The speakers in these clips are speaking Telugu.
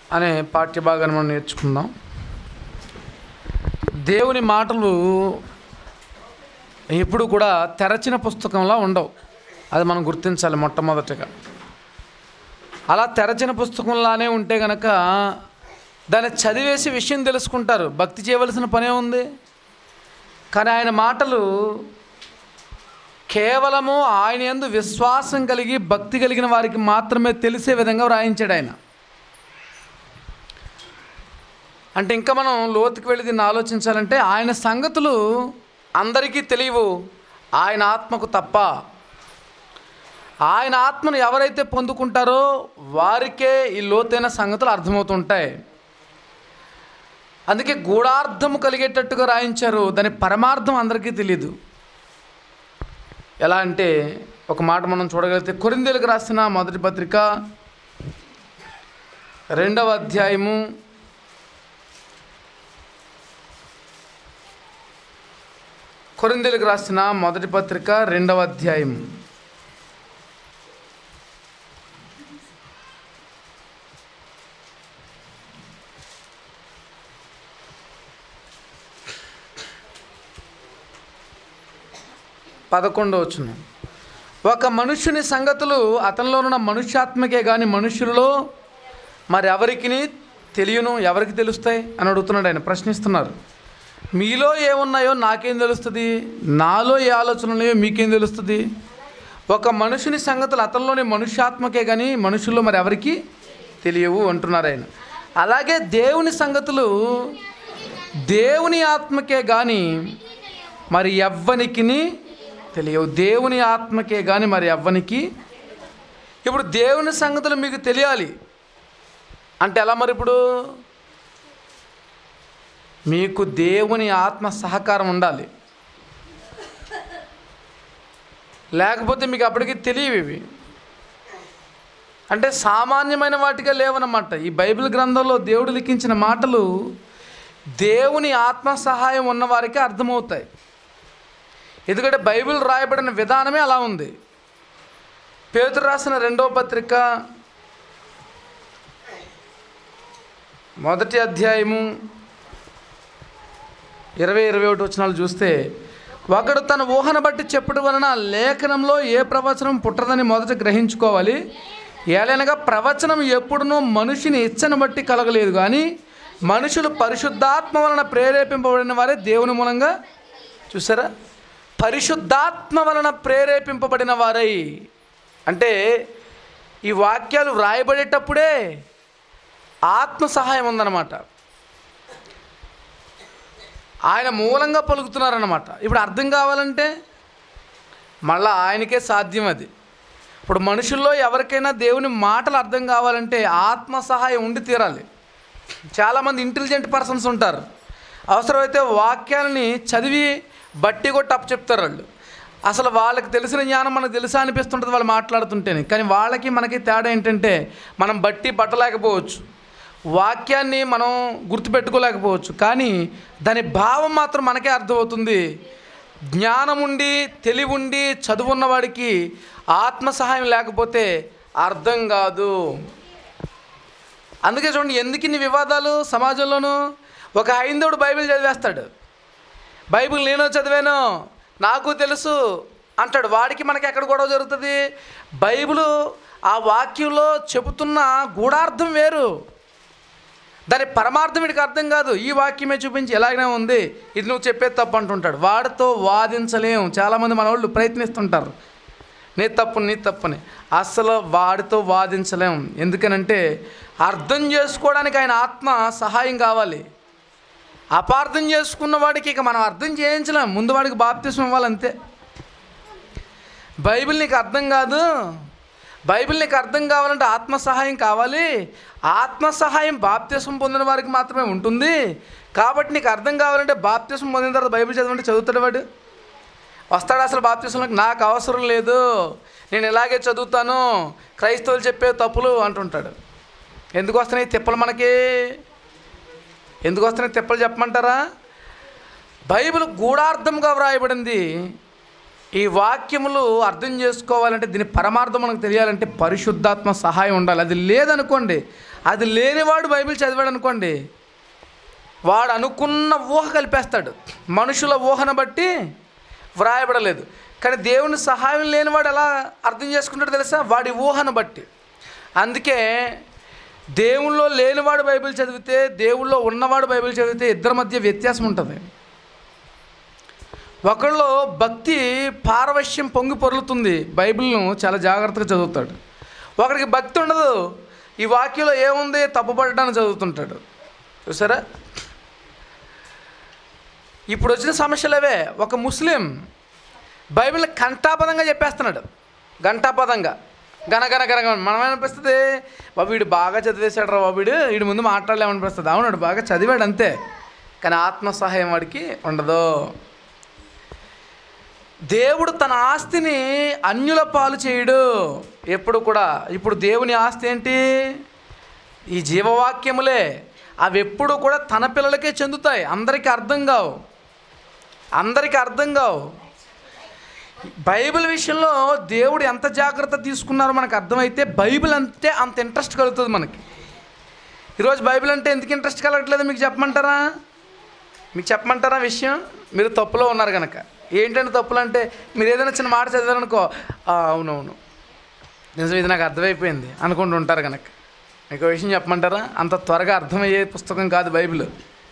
అనే పాఠ్యభాగాన్ని మనం నేర్చుకుందాం దేవుని మాటలు ఎప్పుడు కూడా తెరచిన పుస్తకంలా ఉండవు అది మనం గుర్తించాలి మొట్టమొదటిగా అలా తెరచిన పుస్తకంలానే ఉంటే గనక దాన్ని చదివేసి విషయం తెలుసుకుంటారు భక్తి చేయవలసిన పనే ఉంది కానీ ఆయన మాటలు కేవలము ఆయన యందు విశ్వాసం కలిగి భక్తి కలిగిన వారికి మాత్రమే తెలిసే విధంగా వ్రాయించాడు ఆయన అంటే ఇంకా మనం లోతుకి వెళ్ళి దీన్ని ఆలోచించాలంటే ఆయన సంగతులు అందరికీ తెలియవు ఆయన ఆత్మకు తప్ప ఆయన ఆత్మను ఎవరైతే పొందుకుంటారో వారికే ఈ లోతైన సంగతులు అర్థమవుతుంటాయి అందుకే గూఢార్థము కలిగేటట్టుగా రాయించారు దాని పరమార్థం అందరికీ తెలియదు ఎలా అంటే ఒక మాట మనం చూడగలిగితే కొరిందేలకు రాసిన మొదటి పత్రిక రెండవ అధ్యాయము కొరిందేలకు రాసిన మొదటి పత్రిక రెండవ అధ్యాయం పదకొండో వచ్చును ఒక మనుష్యుని సంగతులు అతనిలో ఉన్న మనుష్యాత్మకే కానీ మనుషులలో మరి ఎవరికి తెలియను ఎవరికి తెలుస్తాయి అని అడుగుతున్నాడు ఆయన ప్రశ్నిస్తున్నారు మీలో ఏమున్నాయో నాకేం తెలుస్తుంది నాలో ఏ ఆలోచనలు ఉన్నాయో మీకేం తెలుస్తుంది ఒక మనుషుని సంగతులు అతనిలోని మనుష్యాత్మకే కానీ మనుషుల్లో మరి ఎవరికి తెలియవు అంటున్నారు ఆయన అలాగే దేవుని సంగతులు దేవుని ఆత్మకే కానీ మరి ఎవ్వనికిని తెలియవు దేవుని ఆత్మకే కానీ మరి ఎవ్వనికి ఇప్పుడు దేవుని సంగతులు మీకు తెలియాలి అంటే ఎలా మరి ఇప్పుడు మీకు దేవుని ఆత్మ సహకారం ఉండాలి లేకపోతే మీకు అప్పటికి తెలియవు ఇవి అంటే సామాన్యమైన వాటిగా లేవన్నమాట ఈ బైబిల్ గ్రంథంలో దేవుడు లిఖించిన మాటలు దేవుని ఆత్మ సహాయం ఉన్నవారికి అర్థమవుతాయి ఎందుకంటే బైబిల్ రాయబడిన విధానమే అలా ఉంది పేతురు రాసిన రెండో పత్రిక మొదటి అధ్యాయము ఇరవై ఇరవై ఒకటి వచనాలు చూస్తే ఒకడు తన ఊహను బట్టి చెప్పడం వలన లేఖనంలో ఏ ప్రవచనం పుట్టదని మొదట గ్రహించుకోవాలి ఏలైనగా ప్రవచనం ఎప్పుడునూ మనిషిని ఇచ్చను బట్టి కలగలేదు కానీ మనుషులు పరిశుద్ధాత్మ వలన ప్రేరేపింపబడిన వారే దేవుని మూలంగా చూసారా పరిశుద్ధాత్మ వలన ప్రేరేపింపబడిన వారై అంటే ఈ వాక్యాలు వ్రాయబడేటప్పుడే ఆత్మ సహాయం ఉందన్నమాట ఆయన మూలంగా పలుకుతున్నారన్నమాట ఇప్పుడు అర్థం కావాలంటే మళ్ళా ఆయనకే సాధ్యం అది ఇప్పుడు మనుషుల్లో ఎవరికైనా దేవుని మాటలు అర్థం కావాలంటే ఆత్మ సహాయం ఉండి తీరాలి చాలామంది ఇంటెలిజెంట్ పర్సన్స్ ఉంటారు అవసరమైతే వాక్యాలని చదివి బట్టి కొట్టి అప్పు చెప్తారు వాళ్ళు అసలు వాళ్ళకి తెలిసిన జ్ఞానం మనకు తెలుసా అనిపిస్తుంటుంది వాళ్ళు మాట్లాడుతుంటేనే కానీ వాళ్ళకి మనకి తేడా ఏంటంటే మనం బట్టి పట్టలేకపోవచ్చు వాక్యాన్ని మనం గుర్తుపెట్టుకోలేకపోవచ్చు కానీ దాని భావం మాత్రం మనకే అర్థమవుతుంది జ్ఞానం ఉండి తెలివి ఉండి చదువున్న వాడికి ఆత్మ సహాయం లేకపోతే అర్థం కాదు అందుకే చూడండి ఎందుకు ఇన్ని వివాదాలు సమాజంలోనూ ఒక హైందవుడు బైబిల్ చదివేస్తాడు బైబిల్ నేను చదివాను నాకు తెలుసు అంటాడు వాడికి మనకి ఎక్కడ గొడవ జరుగుతుంది బైబిల్ ఆ వాక్యంలో చెబుతున్న గూఢార్థం వేరు దాని పరమార్థం వీడికి అర్థం కాదు ఈ వాక్యమే చూపించి ఎలాగనే ఉంది ఇది నువ్వు చెప్పేది తప్పు అంటుంటాడు వాడితో వాదించలేం చాలామంది మన వాళ్ళు ప్రయత్నిస్తుంటారు నీ తప్పు నీ తప్పని అసలు వాడితో వాదించలేం ఎందుకనంటే అర్థం చేసుకోవడానికి ఆయన ఆత్మ సహాయం కావాలి అపార్థం చేసుకున్న వాడికి ఇక మనం అర్థం చేయించలేం ముందు వాడికి బాప్తిసం ఇవ్వాలంతే బైబిల్ నీకు అర్థం కాదు బైబిల్ నీకు అర్థం కావాలంటే ఆత్మ సహాయం కావాలి ఆత్మ సహాయం బాప్తిసం పొందిన వారికి మాత్రమే ఉంటుంది కాబట్టి నీకు అర్థం కావాలంటే బాప్తిసం పొందిన తర్వాత బైబిల్ చదవంటే చదువుతాడు వాడు వస్తాడు అసలు బాప్తిసంలోకి నాకు అవసరం లేదు నేను ఇలాగే చదువుతాను క్రైస్తవులు చెప్పే తప్పులు అంటుంటాడు ఎందుకు వస్తున్నాయి తిప్పలు మనకి ఎందుకు వస్తున్నాయి తిప్పలు చెప్పమంటారా బైబిల్ గూఢార్థంగా వ్రాయబడింది ఈ వాక్యములు అర్థం చేసుకోవాలంటే దీని పరమార్థం మనకు తెలియాలంటే పరిశుద్ధాత్మ సహాయం ఉండాలి అది లేదనుకోండి అది లేనివాడు బైబిల్ చదివాడు అనుకోండి వాడు అనుకున్న ఊహ కలిపేస్తాడు మనుషుల ఊహను బట్టి వ్రాయబడలేదు కానీ దేవుని సహాయం లేనివాడు ఎలా అర్థం చేసుకుంటాడో తెలుసా వాడి ఊహను బట్టి అందుకే దేవుల్లో లేనివాడు బైబిల్ చదివితే దేవుల్లో ఉన్నవాడు బైబిల్ చదివితే ఇద్దరి మధ్య వ్యత్యాసం ఉంటుంది ఒకళ్ళు భక్తి పారవశ్యం పొంగి పొరులుతుంది బైబిల్ను చాలా జాగ్రత్తగా చదువుతాడు ఒకడికి భక్తి ఉండదు ఈ వాక్యంలో ఏముంది తప్పుపడడానికి చదువుతుంటాడు చూసారా ఇప్పుడు వచ్చిన సమస్యలు అవే ఒక ముస్లిం బైబిల్ కంఠాపదంగా చెప్పేస్తున్నాడు గంటాపదంగా గనగన గనగ మనమేమనిపిస్తుంది బాబు వీడు బాగా చదివేశాడు రా బాబు వీడు వీడి ముందు మాట్లాడలేమనిపిస్తుంది అవునాడు బాగా చదివాడు అంతే కానీ ఆత్మ సహాయం వాడికి ఉండదు దేవుడు తన ఆస్తిని అన్యుల పాలు చేయడు ఎప్పుడు కూడా ఇప్పుడు దేవుని ఆస్తి ఏంటి ఈ జీవవాక్యములే అవి ఎప్పుడు కూడా తన పిల్లలకే చెందుతాయి అందరికీ అర్థం కావు అందరికీ అర్థం కావు బైబిల్ విషయంలో దేవుడు ఎంత జాగ్రత్త తీసుకున్నారో మనకు అర్థమైతే బైబిల్ అంటే అంత ఇంట్రెస్ట్ కలుగుతుంది మనకి ఈరోజు బైబిల్ అంటే ఎందుకు ఇంట్రెస్ట్ కలగట్లేదు మీకు చెప్పమంటారా మీకు చెప్పమంటారా విషయం మీరు తప్పులో ఉన్నారు కనుక ఏంటంటే తప్పులు అంటే మీరు ఏదైనా చిన్న మాట చదివారనుకో "ఆ, అవునవును నిజం ఇది నాకు అర్థమైపోయింది అనుకుంటూ ఉంటారు కనుక మీకు ఒక విషయం చెప్పమంటారా అంత త్వరగా అర్థమయ్యే పుస్తకం కాదు బైబిల్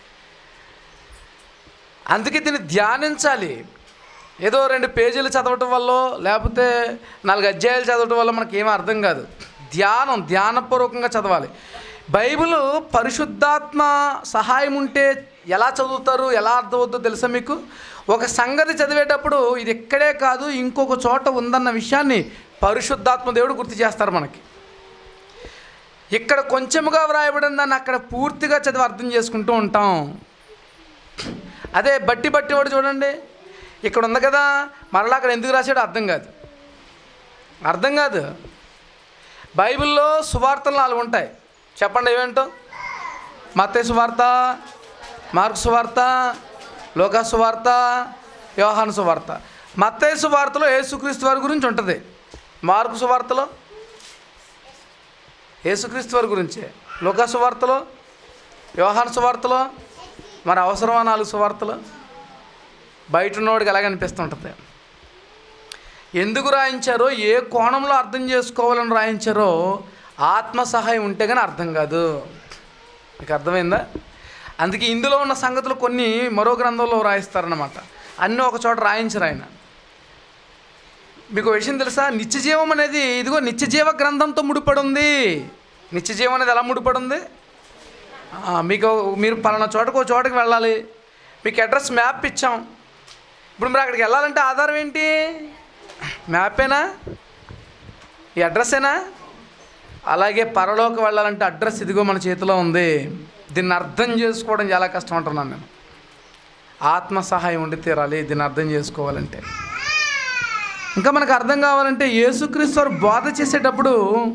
అందుకే దీన్ని ధ్యానించాలి ఏదో రెండు పేజీలు చదవటం వల్ల లేకపోతే నాలుగు అధ్యాయాలు చదవటం వల్ల మనకి ఏమీ అర్థం కాదు ధ్యానం ధ్యానపూర్వకంగా చదవాలి బైబిల్ పరిశుద్ధాత్మ సహాయం ఉంటే ఎలా చదువుతారు ఎలా అర్థమవుతుందో తెలుసా మీకు ఒక సంగతి చదివేటప్పుడు ఇది ఎక్కడే కాదు ఇంకొక చోట ఉందన్న విషయాన్ని పరిశుద్ధాత్మ దేవుడు గుర్తు చేస్తారు మనకి ఇక్కడ కొంచెముగా వ్రాయబడిన దాన్ని అక్కడ పూర్తిగా చదివి అర్థం చేసుకుంటూ ఉంటాం అదే బట్టి బట్టి వాడు చూడండి ఇక్కడ ఉంది కదా మరలా అక్కడ ఎందుకు రాశాడో అర్థం కాదు అర్థం కాదు బైబిల్లో సువార్తలు నాలుగు ఉంటాయి చెప్పండి ఏమేంటో మత్తే సువార్త మార్కు సువార్త లోకా సువార్త యోహాను సువార్త మత్తయి సువార్తలో యేసుక్రీస్తు వారి గురించి ఉంటుంది మార్కు సువార్తలో యేసుక్రీస్తు వారి గురించే లోకా సువార్తలో యోహాను సువార్తలో మరి అవసరమా నాలుగు సువార్తలు బయట ఉన్నవాడికి ఎలాగ అనిపిస్తుంటుంది ఎందుకు రాయించారో ఏ కోణంలో అర్థం చేసుకోవాలని రాయించారో ఆత్మ సహాయం ఉంటే కానీ అర్థం కాదు మీకు అర్థమైందా అందుకే ఇందులో ఉన్న సంగతులు కొన్ని మరో గ్రంథంలో రాయిస్తారన్నమాట అన్నీ ఒక చోట రాయించరు ఆయన మీకు ఒక విషయం తెలుసా నిత్యజీవం అనేది ఇదిగో నిత్యజీవ గ్రంథంతో ముడిపడి ఉంది నిత్యజీవం అనేది ఎలా ముడిపడి ఉంది ఆ, మీకు మీరు పలానా చోటకు ఒక చోటకి వెళ్ళాలి మీకు అడ్రస్ మ్యాప్ ఇచ్చాం ఇప్పుడు మీరు అక్కడికి వెళ్ళాలంటే ఆధారం ఏంటి మ్యాపేనా ఈ అడ్రస్సేనా అలాగే పరలోకి వెళ్ళాలంటే అడ్రస్ ఇదిగో మన చేతిలో ఉంది దీన్ని అర్థం చేసుకోవడం చాలా కష్టం అంటున్నాను నేను ఆత్మ సహాయం ఉండి తీరాలి దీన్ని అర్థం చేసుకోవాలంటే ఇంకా మనకు అర్థం కావాలంటే యేసుక్రీస్తు వారు బోధ చేసేటప్పుడు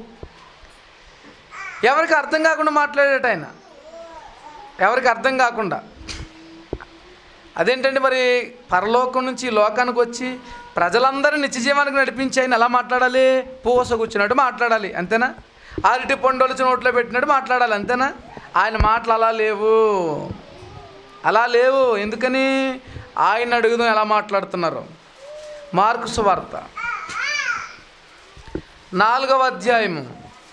ఎవరికి అర్థం కాకుండా మాట్లాడేట ఆయన ఎవరికి అర్థం కాకుండా అదేంటంటే మరి పరలోకం నుంచి ఈ లోకానికి వచ్చి ప్రజలందరూ నిత్య జీవానికి నడిపించి ఆయన ఎలా మాట్లాడాలి పూస కూర్చున్నట్టు మాట్లాడాలి అంతేనా అరటి పండుగలు నోట్లో పెట్టినట్టు మాట్లాడాలి అంతేనా ఆయన మాటలు అలా లేవు అలా లేవు ఎందుకని ఆయన అడుగుదాం ఎలా మాట్లాడుతున్నారు మార్కు సువార్త నాలుగవ అధ్యాయము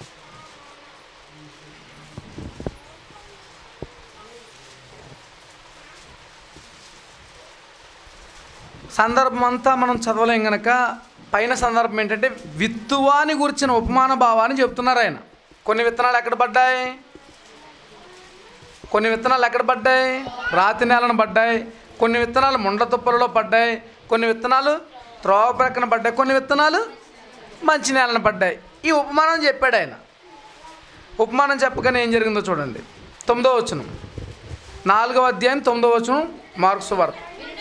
సందర్భం అంతా మనం చదవలేం గనక పైన సందర్భం ఏంటంటే విత్తువాని గురించిన ఉపమాన భావాన్ని చెప్తున్నారు ఆయన కొన్ని విత్తనాలు ఎక్కడ పడ్డాయి కొన్ని విత్తనాలు ఎక్కడ పడ్డాయి రాతి నేలను పడ్డాయి కొన్ని విత్తనాలు ముండ్ల తుప్పలలో పడ్డాయి కొన్ని విత్తనాలు త్రోవ ప్రక్కన పడ్డాయి కొన్ని విత్తనాలు మంచి నేలను పడ్డాయి ఈ ఉపమానం చెప్పాడు ఆయన ఉపమానం చెప్పగానే ఏం జరిగిందో చూడండి తొమ్మిదో వచనం నాలుగవ అధ్యాయం తొమ్మిదో వచనం మార్క్స్ వార్త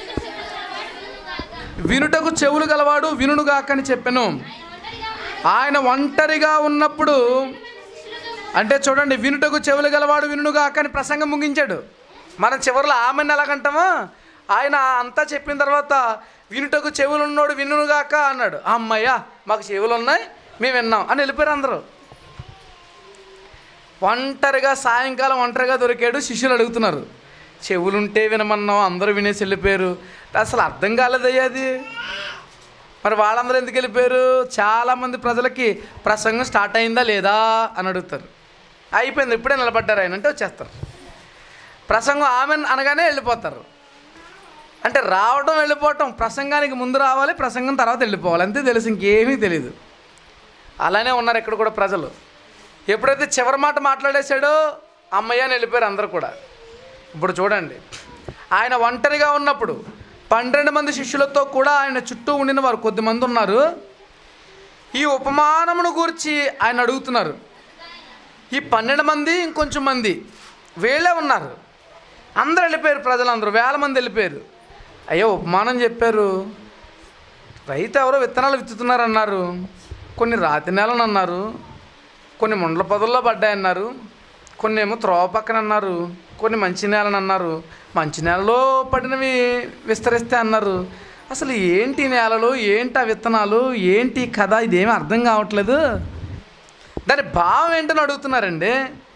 వినుటకు చెవులు గలవాడు వినుగాకని చెప్పాను ఆయన ఒంటరిగా ఉన్నప్పుడు అంటే చూడండి వినుటకు చెవులు గలవాడు వినుగాక అని ప్రసంగం ముగించాడు మనం చివరిలో ఆమెను ఎలాగంటామో ఆయన అంతా చెప్పిన తర్వాత వినుటకు చెవులు ఉన్నోడు వినుగాక అన్నాడు అమ్మయ్య మాకు చెవులు ఉన్నాయి మేము విన్నాం అని వెళ్ళిపోయారు అందరూ ఒంటరిగా సాయంకాలం ఒంటరిగా దొరికాడు శిష్యులు అడుగుతున్నారు చెవులుంటే వినమన్నాం అందరూ వినేసి వెళ్ళిపోయారు అసలు అర్థం కాలేదయ్యా అది మరి వాళ్ళందరూ ఎందుకు వెళ్ళిపోయారు చాలామంది ప్రజలకి ప్రసంగం స్టార్ట్ అయిందా లేదా అని అడుగుతారు అయిపోయింది ఇప్పుడే నిలబడ్డారు ఆయన అంటే వచ్చేస్తారు ప్రసంగం ఆమె అనగానే వెళ్ళిపోతారు అంటే రావడం వెళ్ళిపోవటం ప్రసంగానికి ముందు రావాలి ప్రసంగం తర్వాత వెళ్ళిపోవాలి అంతే తెలుసు ఇంకేమీ తెలియదు అలానే ఉన్నారు ఇక్కడ కూడా ప్రజలు ఎప్పుడైతే చివరి మాట మాట్లాడేశాడో అమ్మయ్య అని వెళ్ళిపోయారు అందరూ కూడా ఇప్పుడు చూడండి ఆయన ఒంటరిగా ఉన్నప్పుడు పన్నెండు మంది శిష్యులతో కూడా ఆయన చుట్టూ ఉండిన వారు కొద్దిమంది ఉన్నారు ఈ ఉపమానమును గురించి ఆయన అడుగుతున్నారు ఈ పన్నెండు మంది ఇంకొంచెం మంది వీళ్ళే ఉన్నారు అందరు వెళ్ళిపోయారు ప్రజలందరూ వేల మంది వెళ్ళిపోయారు అయ్యో ఉపమానం చెప్పారు రైతు ఎవరో విత్తనాలు విత్తుతున్నారన్నారు కొన్ని రాతి నేలను అన్నారు కొన్ని ముండ్ల పొదల్లో పడ్డాయన్నారు కొన్ని ఏమో త్రోవ పక్కన అన్నారు కొన్ని మంచి నేలని అన్నారు మంచి నేలలో పడినవి విస్తరిస్తే అన్నారు అసలు ఏంటి ఈ నేలలు ఏంటి ఆ విత్తనాలు ఏంటి ఈ కథ ఇదేమీ అర్థం కావట్లేదు దాని భావం ఏంటని అడుగుతున్నారండి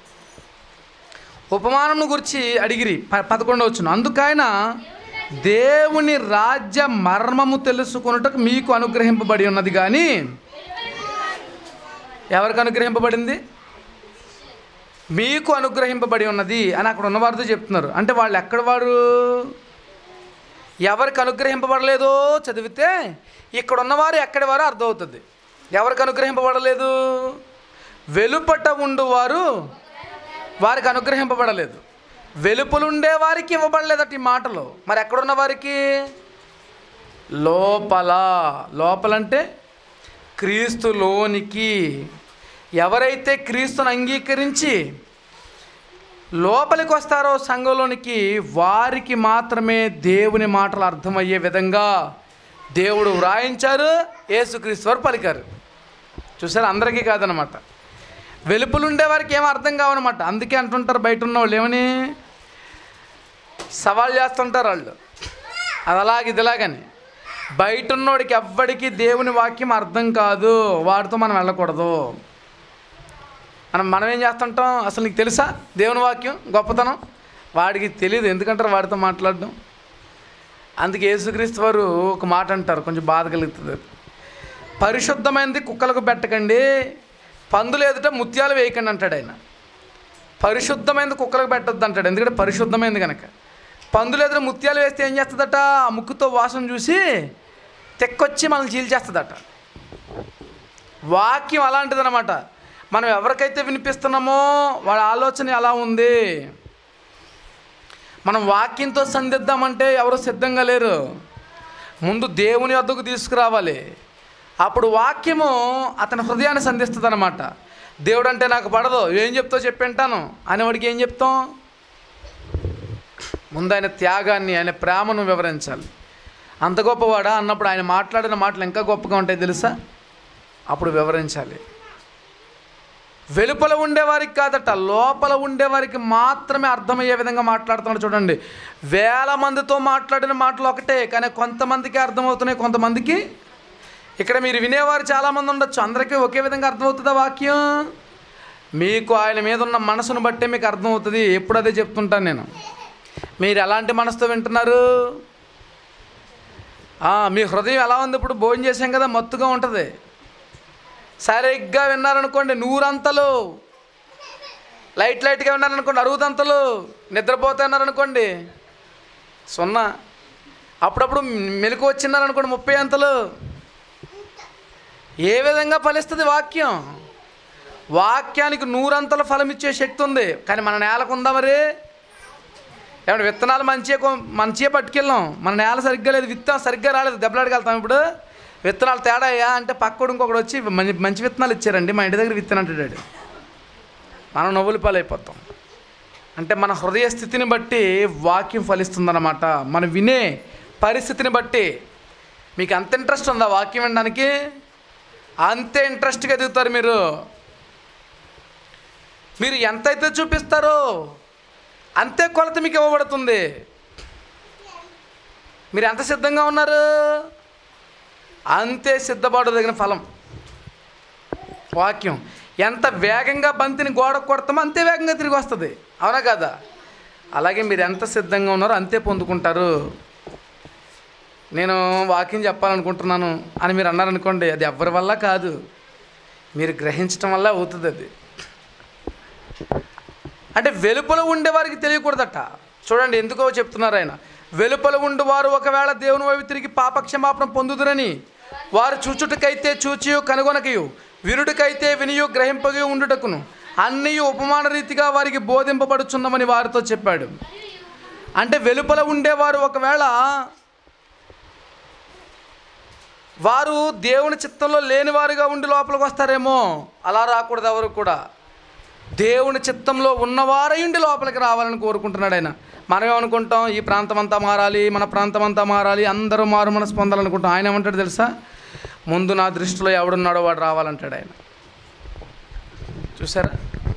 ఉపమానం గురించి అడిగిరి ప పదకొండవచ్చును అందుకైన దేవుని రాజ్య మర్మము తెలుసుకొనుటకు మీకు అనుగ్రహింపబడి ఉన్నది కానీ ఎవరికి అనుగ్రహింపబడింది మీకు అనుగ్రహింపబడి ఉన్నది అని అక్కడ ఉన్నవారితో చెప్తున్నారు అంటే వాళ్ళు ఎక్కడ వారు ఎవరికి అనుగ్రహింపబడలేదో చదివితే ఇక్కడ ఉన్నవారు ఎక్కడి వారో అర్థమవుతుంది ఎవరికి అనుగ్రహింపబడలేదు వెలుపట ఉండువారు వారికి అనుగ్రహింపబడలేదు వెలుపలుండే వారికి ఇవ్వబడలేదట ఈ మాటలు మరి ఎక్కడున్న వారికి లోపల లోపలంటే క్రీస్తులోనికి ఎవరైతే క్రీస్తును అంగీకరించి లోపలికి వస్తారో సంఘంలోనికి వారికి మాత్రమే దేవుని మాటలు అర్థమయ్యే విధంగా దేవుడు వ్రాయించారు యేసుక్రీస్తు వారు పలికారు చూసారు అందరికీ కాదనమాట వెలుపులుండే వారికి ఏం అర్థం కావనమాట అందుకే అంటుంటారు బయట ఉన్న వాళ్ళు ఏమని సవాల్ చేస్తుంటారు వాళ్ళు అది అలాగ ఇదిలాగని బయట ఉన్నోడికి ఎవ్వడికి దేవుని వాక్యం అర్థం కాదు వాడితో మనం వెళ్ళకూడదు మనం మనం ఏం చేస్తుంటాం అసలు నీకు తెలుసా దేవుని వాక్యం గొప్పతనం వాడికి తెలియదు ఎందుకంటారు వాడితో మాట్లాడడం అందుకే యేసుక్రీస్తు వారు ఒక మాట అంటారు కొంచెం బాధ కలుగుతుంది పరిశుద్ధమైనది కుక్కలకు పెట్టకండి పందులు ఎదుట ముత్యాలు వేయకండి అంటాడు ఆయన పరిశుద్ధమైనది కుక్కలకు పెట్టొద్దు అంటాడు ఎందుకంటే పరిశుద్ధమైనది కనుక పందులు ఎదుట ముత్యాలు వేస్తే ఏం చేస్తుందట ఆ ముక్కుతో వాసన చూసి తెక్కొచ్చి మనల్ని చీల్చేస్తుందట వాక్యం అలాంటిదన్నమాట మనం ఎవరికైతే వినిపిస్తున్నామో వాళ్ళ ఆలోచన ఎలా ఉంది మనం వాక్యంతో సందిద్దామంటే ఎవరు సిద్ధంగా లేరు ముందు దేవుని వద్దకు తీసుకురావాలి అప్పుడు వాక్యము అతని హృదయాన్ని సంధిస్తుంది అనమాట దేవుడు అంటే నాకు పడదు ఏం చెప్తావు చెప్పింటాను అనేవాడికి ఏం చెప్తాం ముందు ఆయన త్యాగాన్ని ఆయన ప్రేమను వివరించాలి అంత గొప్పవాడా అన్నప్పుడు ఆయన మాట్లాడిన మాటలు ఇంకా గొప్పగా ఉంటాయి తెలుసా అప్పుడు వివరించాలి వెలుపల ఉండేవారికి కాదట లోపల ఉండేవారికి మాత్రమే అర్థమయ్యే విధంగా మాట్లాడుతున్నాడు చూడండి వేల మందితో మాట్లాడిన మాటలు ఒకటే కానీ కొంతమందికి అర్థమవుతున్నాయి కొంతమందికి ఇక్కడ మీరు వినేవారు చాలామంది ఉండొచ్చు అందరికీ ఒకే విధంగా అర్థమవుతుందా వాక్యం మీకు ఆయన మీద ఉన్న మనసును బట్టే మీకు అర్థమవుతుంది ఎప్పుడు అదే చెప్తుంటాను నేను మీరు ఎలాంటి మనసుతో వింటున్నారు ఆ, మీ హృదయం ఎలా ఉంది ఇప్పుడు భోజనం చేసాం కదా మత్తుగా ఉంటుంది సరిగ్గా విన్నారనుకోండి నూరంతలు లైట్ లైట్గా విన్నారనుకోండి అరుగుదంతలు నిద్రపోతున్నారనుకోండి సున్నా అప్పుడప్పుడు మెలకు వచ్చినారనుకోండి ముప్పై అంతలు ఏ విధంగా ఫలిస్తుంది వాక్యం వాక్యానికి నూరంతల ఫలం ఇచ్చే శక్తి ఉంది కానీ మన నేలకు ఉందా మరి ఏమంటే విత్తనాలు మంచిగా కొ- మంచిగా పట్టుకెళ్ళాం మన నేల సరిగ్గా లేదు విత్తనం సరిగ్గా రాలేదు దెబ్బలాడికెళ్తాం ఇప్పుడు విత్తనాలు తేడా అయ్యా అంటే పక్కడు ఇంకొకడు వచ్చి మంచి మంచి విత్తనాలు ఇచ్చారండి మా ఇంటి దగ్గర విత్తనం అంటాడు మనం నవ్వులు పాలైపోతాం అంటే మన హృదయ స్థితిని బట్టి వాక్యం ఫలిస్తుందన్నమాట మనం వినే పరిస్థితిని బట్టి మీకు అంత ఇంట్రెస్ట్ ఉందా వాక్యం వినడానికి అంతే ఇంట్రెస్ట్గా ఎదుగుతారు మీరు మీరు ఎంతైతే చూపిస్తారో అంతే కొలత మీకు ఇవ్వబడుతుంది మీరు ఎంత సిద్ధంగా ఉన్నారు అంతే సిద్ధపడదగిన ఫలం వాక్యం ఎంత వేగంగా బంతిని గోడ కొడతామో అంతే వేగంగా తిరిగి వస్తుంది అవునా కదా అలాగే మీరు ఎంత సిద్ధంగా ఉన్నారో అంతే పొందుకుంటారు నేను వాకింగ్ చెప్పాలనుకుంటున్నాను అని మీరు అన్నారనుకోండి అది ఎవరి వల్ల కాదు మీరు గ్రహించటం వల్ల అవుతుంది అది అంటే వెలుపల ఉండేవారికి తెలియకూడదట చూడండి ఎందుకో చెప్తున్నారు ఆయన వెలుపల ఉండువారు ఒకవేళ దేవుని వైపు తిరిగి పాపక్షమాపణ పొందుదురని వారు చూచుటకైతే చూచియు కనుగొనకయు వినుటకైతే వినియు గ్రహింపగయు ఉండుటకును అన్నీ ఉపమాన రీతిగా వారికి బోధింపబడుచున్నామని వారితో చెప్పాడు అంటే వెలుపల ఉండేవారు ఒకవేళ వారు దేవుని చిత్తంలో లేనివారుగా ఉండి లోపలికి వస్తారేమో అలా రాకూడదు ఎవరు కూడా దేవుని చిత్తంలో ఉన్నవారై ఉండి లోపలికి రావాలని కోరుకుంటున్నాడు ఆయన మనం ఏమనుకుంటాం ఈ ప్రాంతం అంతా మారాలి మన ప్రాంతం అంతా మారాలి అందరూ మారు మనసు పొందాలనుకుంటాం ఆయన ఏమంటాడు తెలుసా ముందు నా దృష్టిలో ఎవడున్నాడో వాడు రావాలంటాడు ఆయన చూసారా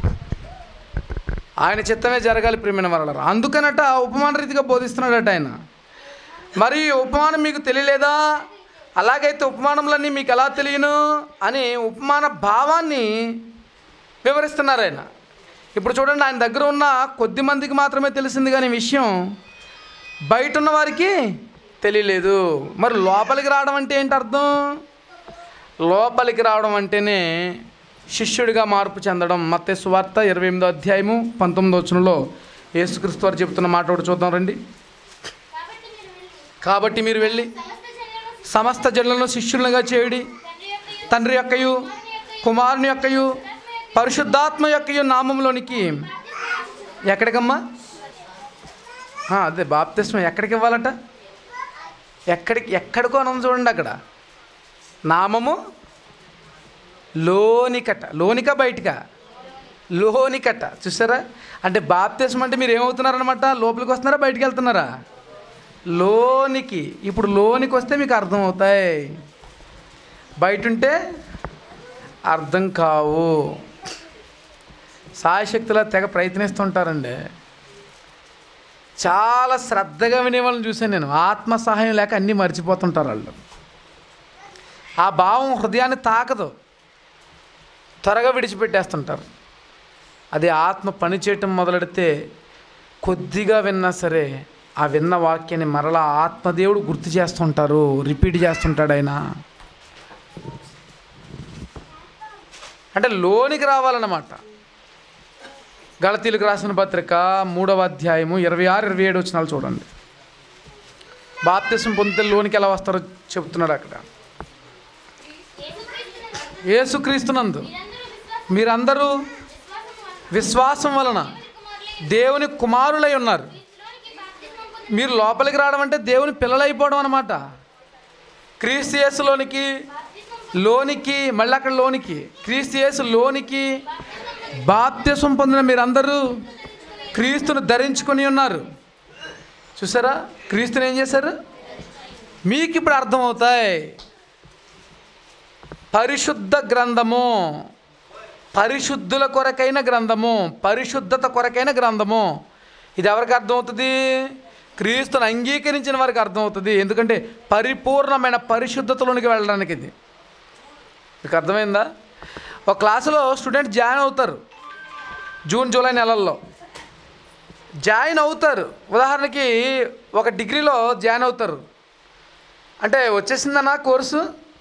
ఆయన చిత్తమే జరగాలి ప్రియమైన వరలరా అందుకనట ఉపమాన రీతిగా బోధిస్తున్నాడట ఆయన మరి ఈ ఉపమానం మీకు తెలియలేదా అలాగైతే ఉపమానములన్నీ మీకు ఎలా తెలియను అని ఉపమాన భావాన్ని వివరిస్తున్నారు ఆయన ఇప్పుడు చూడండి ఆయన దగ్గర ఉన్న కొద్ది మందికి మాత్రమే తెలిసింది కానీ ఈ విషయం బయట ఉన్న వారికి తెలియలేదు మరి లోపలికి రావడం అంటే ఏంటి అర్థం లోపలికి రావడం అంటేనే శిష్యుడిగా మార్పు చెందడం మత్తే సువార్త ఇరవై ఎనిమిదో అధ్యాయము పంతొమ్మిదో వచనంలో యేసుక్రీస్తు వారు చెప్తున్న మాట ఒకటి చూద్దాం రండి కాబట్టి మీరు వెళ్ళి కాబట్టి మీరు వెళ్ళి సమస్త జనులను సమస్త జనులను శిష్యులుగా చేయుడి తండ్రి యొక్కయు, తండ్రి యొక్కయు కుమారుని యొక్కయు పరిశుద్ధాత్మ యొక్కయు నామంలోనికి ఎక్కడికమ్మా ఆ, అదే బాప్తిస్మం ఎక్కడికి ఇవ్వాలట ఎక్కడికి ఎక్కడికో అనం చూడండి అక్కడ నామము లోనికట లోనిక బయటిక లోనికట చూసారా అంటే బాప్తిస్మం అంటే మీరు ఏమవుతున్నారనమాట లోపలికి వస్తున్నారా బయటికి వెళ్తున్నారా లోనికి ఇప్పుడు లోనికి వస్తే మీకు అర్థం అవుతాయి బయట ఉంటే అర్థం కావు సాయశక్తిలా తెగ ప్రయత్నిస్తుంటారండి చాలా శ్రద్ధగా వినే వాళ్ళని చూశాను నేను ఆత్మ సహాయం లేక అన్నీ మర్చిపోతుంటారు వాళ్ళు ఆ భావం హృదయాన్ని తాకదు త్వరగా విడిచిపెట్టేస్తుంటారు అది ఆత్మ పనిచేయటం మొదలెడితే కొద్దిగా విన్నా సరే ఆ విన్న వాక్యాన్ని మరలా ఆత్మదేవుడు గుర్తు చేస్తుంటారు రిపీట్ చేస్తుంటాడు ఆయన అంటే లోనికి రావాలన్నమాట గళతీలకు రాసిన పత్రిక మూడవ అధ్యాయము ఇరవై ఆరు ఇరవై ఏడు వచ్చినాలు చూడండి బాప్తిసం పొందితే లోనికి ఎలా వస్తారో చెప్తున్నాడు అక్కడ యేసుక్రీస్తునందు ఏసుక్రీస్తునందు మీరందరూ మీరందరూ విశ్వాసము వలన విశ్వాసం వలన కుమారులై దేవుని కుమారులై ఉన్నారు క్రీస్తులోనికి బాప్తిస్మం పొంది మీరు లోపలికి రావడం అంటే దేవుని పిల్లలైపోవడం అనమాట క్రీస్తు యేసులోనికి బాప్తిస్మం లోనికి మళ్ళీ అక్కడ లోనికి క్రీస్తు యేసు లోనికి బాప్త్యసం పొందిన మీరందరూ క్రీస్తును ధరించుకొని ఉన్నారు చూసారా క్రీస్తుని ఏం చేశారు మీకు ఇప్పుడు అర్థమవుతాయి పరిశుద్ధ గ్రంథము పరిశుద్ధుల కొరకైన గ్రంథము పరిశుద్ధత కొరకైన గ్రంథము ఇది ఎవరికి అర్థమవుతుంది క్రీస్తుని అంగీకరించిన వారికి అర్థమవుతుంది ఎందుకంటే పరిపూర్ణమైన పరిశుద్ధతలోనికి వెళ్ళడానికి ఇది మీకు అర్థమైందా ఒక క్లాసులో స్టూడెంట్ జాయిన్ అవుతారు జూన్ జూలై నెలల్లో జాయిన్ అవుతారు ఉదాహరణకి ఒక డిగ్రీలో జాయిన్ అవుతారు అంటే వచ్చేసిందన్న కోర్సు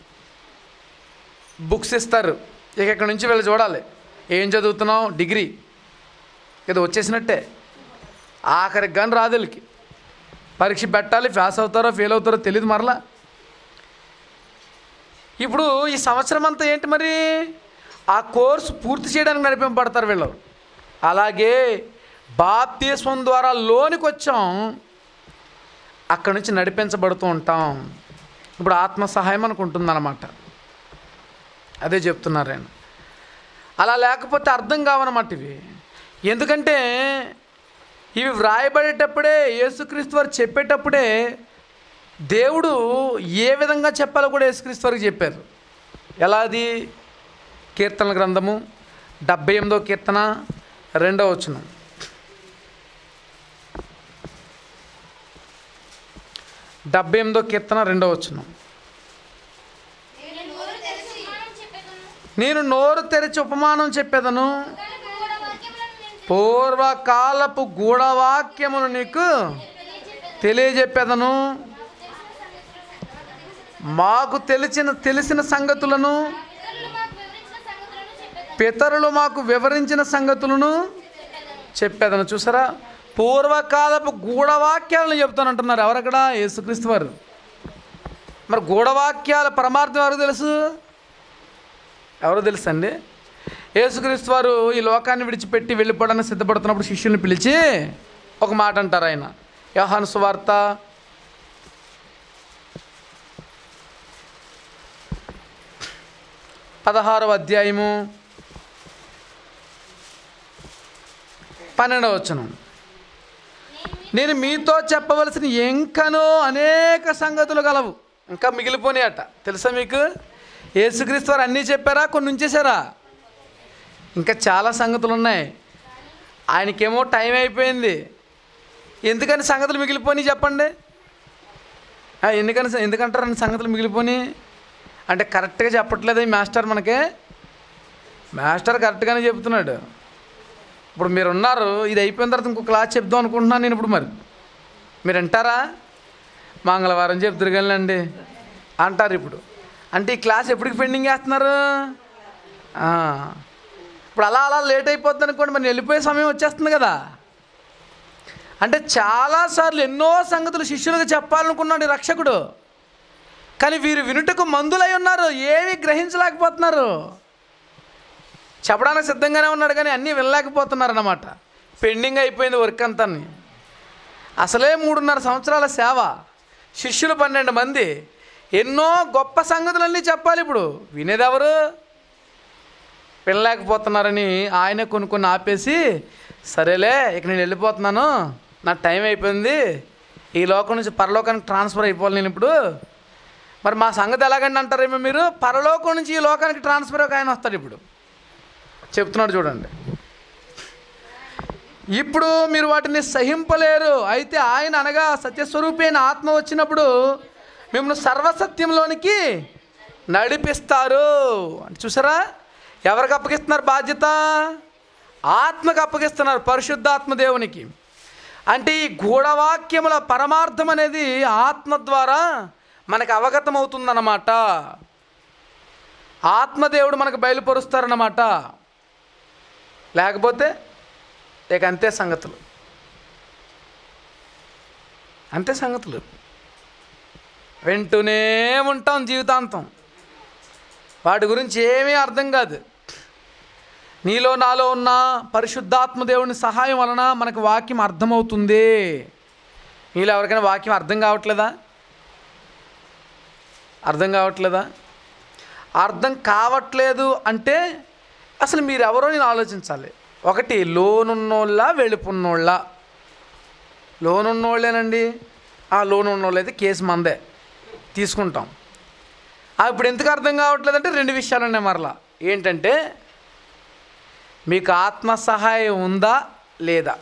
బుక్స్ ఇస్తారు ఇక ఇక్కడ నుంచి వెళ్ళి చూడాలి ఏం చదువుతున్నావు డిగ్రీ ఇది వచ్చేసినట్టే ఆఖరికి కానీ రాదు వీళ్ళకి పరీక్ష పెట్టాలి పాస్ అవుతారో ఫెయిల్ అవుతారో తెలియదు మరలా ఇప్పుడు ఈ సంవత్సరం అంతా ఏంటి మరి ఆ కోర్సు పూర్తి చేయడానికి నడిపింపబడతారు వీళ్ళు అలాగే బాప్తీస్వం ద్వారా లోనికి వచ్చాం అక్కడి నుంచి నడిపించబడుతూ ఉంటాం ఇప్పుడు ఆత్మ సహాయం మనకు ఉంటుందన్నమాట అదే చెప్తున్నారు ఆయన అలా లేకపోతే అర్థం కావన్నమాట ఇవి ఎందుకంటే ఇవి వ్రాయబడేటప్పుడే యేసుక్రీస్తు వారు చెప్పేటప్పుడే దేవుడు ఏ విధంగా చెప్పాలో కూడా యేసుక్రీస్తు వారికి చెప్పారు ఎలా అది కీర్తనల గ్రంథము డెబ్బై ఎనిమిదో కీర్తన రెండో వచనం డెబ్బై ఎనిమిదో కీర్తన రెండో వచనం నేను నోరు తెరిచి ఉపమానం చెప్పెదను నేను నోరు తెరిచి ఉపమానం చెప్పేదను కానీ కూడా వాక్యములను నేను పూర్వకాలపు గూఢవాక్యమును నీకు తెలియజెప్పేదను మాకు తెలిసిన తెలిసిన సంగతులను ఇతరులు మాకు వివరించిన సంగతులను పితరులు చెప్పేదాను మాకు వివరించిన సంగతులను చెప్పేదను చూసారా పూర్వకాలపు గూఢవాక్యాలను చెప్తానంటున్నారు ఎవరక్కడ యేసుక్రీస్తు వారు మరి గూఢవాక్యాల పరమార్థం ఎవరు తెలుసు ఎవరు తెలుసు అండి యేసుక్రీస్తు వారు ఈ లోకాన్ని విడిచిపెట్టి వెళ్ళిపోవడానికి సిద్ధపడుతున్నప్పుడు శిష్యుల్ని పిలిచి ఒక మాట అంటారు ఆయన యోహాను సువార్త పదహారవ అధ్యాయము పన్నెండవ వచనం నేను మీతో చెప్పవలసిన ఇంకనూ అనేక సంగతులు గలవు ఇంకా మిగిలిపోయినాయట తెలుసా మీకు యేసుక్రీస్తు వారు అన్నీ చెప్పారా కొన్ని ఉంచేశారా ఇంకా చాలా సంగతులు ఉన్నాయి ఆయనకేమో టైం అయిపోయింది ఎందుకని సంగతులు మిగిలిపోయినాయి చెప్పండి ఆ, ఎందుకని ఎందుకంటారు సంగతులు మిగిలిపోయి అంటే కరెక్ట్గా చెప్పట్లేదు ఈ మాస్టర్ మనకి మాస్టర్ కరెక్ట్గానే చెప్తున్నాడు ఇప్పుడు మీరు ఉన్నారు ఇది అయిపోయిన తర్వాత ఇంకో క్లాస్ చెప్దాం అనుకుంటున్నాను నేను ఇప్పుడు మరి మీరు అంటారా మంగళవారం చెప్తారు కానివ్వండి అంటారు ఇప్పుడు అంటే ఈ క్లాస్ ఎప్పటికి పెండింగ్ చేస్తున్నారు ఆ. ఇప్పుడు అలా అలా లేట్ అయిపోతుంది అనుకోండి మరి వెళ్ళిపోయే సమయం వచ్చేస్తుంది కదా అంటే చాలాసార్లు ఎన్నో సంగతులు శిష్యులకు చెప్పాలనుకున్నాడు ఈ రక్షకుడు కానీ వీరు వినుటకు మందులై ఉన్నారు ఏమీ గ్రహించలేకపోతున్నారు చెప్పడానికి సిద్ధంగానే ఉన్నాడు కానీ అన్నీ వినలేకపోతున్నారు అన్నమాట పెండింగ్ అయిపోయింది వర్క్ అంతా అసలే మూడున్నర సంవత్సరాల సేవ శిష్యులు పన్నెండు మంది ఎన్నో గొప్ప సంగతులన్నీ చెప్పాలి ఇప్పుడు వినేదెవరు వినలేకపోతున్నారని ఆయనే కొన్ని కొన్ని ఆపేసి సరేలే ఇక నేను వెళ్ళిపోతున్నాను నా టైం అయిపోయింది ఈ లోకం నుంచి పరలోకానికి ట్రాన్స్ఫర్ అయిపోవాలి నేను ఇప్పుడు మరి మా సంగతి ఎలాగండి అంటారేమో మీరు పరలోకం నుంచి ఈ లోకానికి ట్రాన్స్ఫర్ ఒక ఆయన వస్తాడు ఇప్పుడు చెప్తున్నాడు చూడండి ఇప్పుడు మీరు వాటిని సహింపలేరు అయితే ఆయన అనగా సత్యస్వరూపైన ఆత్మ వచ్చినప్పుడు మిమ్మల్ని సర్వసత్యంలోనికి నడిపిస్తారు అంటే చూసారా ఎవరికి అప్పగిస్తున్నారు బాధ్యత ఆత్మకు అప్పగిస్తున్నారు పరిశుద్ధాత్మ దేవునికి అంటే ఈ గూఢవాక్యముల పరమార్థం అనేది ఆత్మ ద్వారా మనకు అవగతం అవుతుందన్నమాట ఆత్మదేవుడు మనకు బయలుపరుస్తారన్నమాట లేకపోతే ఇక అంతే సంగతులు అంతే సంగతులు వింటూనే ఉంటాం జీవితాంతం వాటి గురించి ఏమీ అర్థం కాదు నీలో నాలో ఉన్న పరిశుద్ధాత్మ దేవుని సహాయం వలన మనకు వాక్యం అర్థమవుతుంది నీలో ఎవరికైనా వాక్యం అర్థం కావట్లేదా అర్థం కావట్లేదా అర్థం కావట్లేదు అంటే అసలు మీరు ఎవరో నేను ఆలోచించాలి ఒకటి లోనున్నోళ్ళ వెలుపున్నోళ్ళ లోనున్నోళ్ళేనండి ఆ లోన్ ఉన్నోళ్ళు అయితే కేసు మందే తీసుకుంటాం ఆ, ఇప్పుడు ఎందుకు అర్థం కావట్లేదంటే రెండు విషయాలు ఉన్నాయి మరలా ఏంటంటే మీకు ఆత్మ సహాయం ఉందా లేదా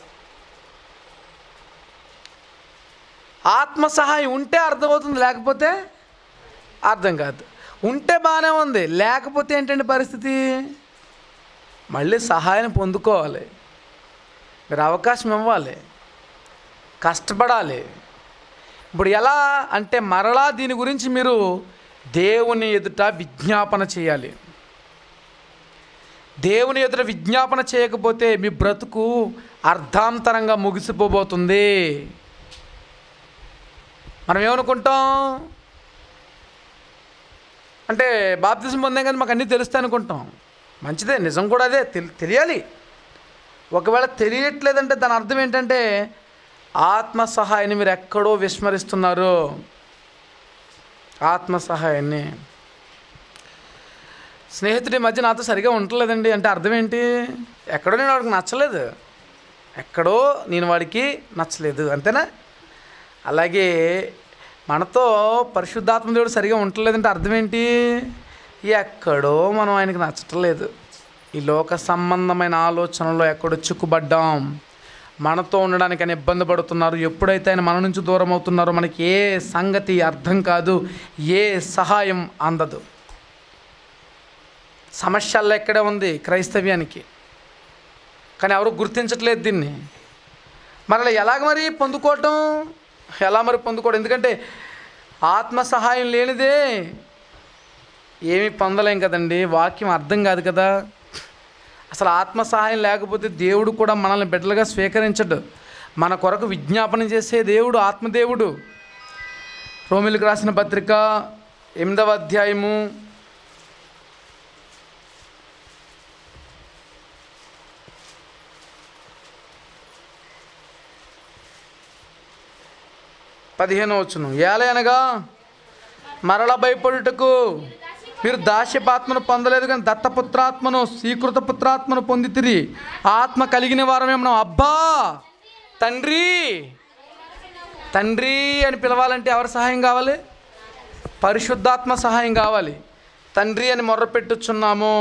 ఆత్మ సహాయం ఉంటే అర్థమవుతుంది లేకపోతే అర్థం కాదు ఉంటే బాగానే ఉంది లేకపోతే ఏంటండి పరిస్థితి మళ్ళీ సహాయం పొందుకోవాలి మీరు అవకాశం ఇవ్వాలి కష్టపడాలి ఇప్పుడు ఎలా అంటే మరలా దీని గురించి మీరు దేవుని ఎదుట విజ్ఞాపన చేయాలి దేవుని ఎదుట విజ్ఞాపన చేయకపోతే మీ బ్రతుకు అర్ధాంతరంగా ముగిసిపోబోతుంది మనం ఏమనుకుంటాం అంటే బాప్తిజం పొందాం కానీ మాకు అన్నీ తెలుస్తాయి అనుకుంటాం మంచిదే నిజం కూడా అదే తెలి- తెలియాలి ఒకవేళ తెలియట్లేదంటే దాని అర్థం ఏంటంటే ఆత్మ సహాయాన్ని మీరు ఎక్కడో విస్మరిస్తున్నారు ఆత్మ సహాయాన్ని స్నేహితుడి మధ్య నాతో సరిగా ఉండలేదండి అంటే అర్థం ఏంటి ఎక్కడో నేను వాడికి నచ్చలేదు ఎక్కడో నేను వాడికి నచ్చలేదు అంతేనా అలాగే మనతో పరిశుద్ధాత్మ దేవుడు సరిగా ఉండలేదంటే అర్థం ఏంటి ఎక్కడో మనం ఆయనకి నచ్చట్లేదు ఈ లోక సంబంధమైన ఆలోచనలో ఎక్కడో చిక్కుబడ్డాం మనతో ఉండడానికి ఆయన ఇబ్బంది పడుతున్నారు ఎప్పుడైతే ఆయన మన నుంచి దూరం అవుతున్నారో మనకి ఏ సంగతి అర్థం కాదు ఏ సహాయం అందదు సమస్యల్లో ఎక్కడే ఉంది క్రైస్తవ్యానికి కానీ ఎవరు గుర్తించట్లేదు దీన్ని మరి అలా ఎలాగ మరి పొందుకోవటం ఎలా మరి పొందుకోవడం ఎందుకంటే ఆత్మ సహాయం లేనిదే ఏమీ పొందలేం కదండి వాక్యం అర్థం కాదు కదా అసలు ఆత్మ సహాయం లేకపోతే దేవుడు కూడా మనల్ని బిడ్డలుగా స్వీకరించడు మన కొరకు విజ్ఞాపన చేసే దేవుడు ఆత్మదేవుడు రోమిలకు రాసిన పత్రిక ఎనిమిదవ అధ్యాయము పదిహేను వచ్చును ఏలయనగా మరల భయపడుటకు మీరు దాస్యపాత్మను పొందలేదు కానీ దత్తపుత్రాత్మను స్వీకృత పుత్రాత్మను పొందితిరి ఆత్మ కలిగిన వారమే మనం అబ్బా తండ్రి తండ్రి అని పిలవాలంటే ఎవరి సహాయం కావాలి పరిశుద్ధాత్మ సహాయం కావాలి తండ్రి అని మొర్రపెట్టుచున్నాము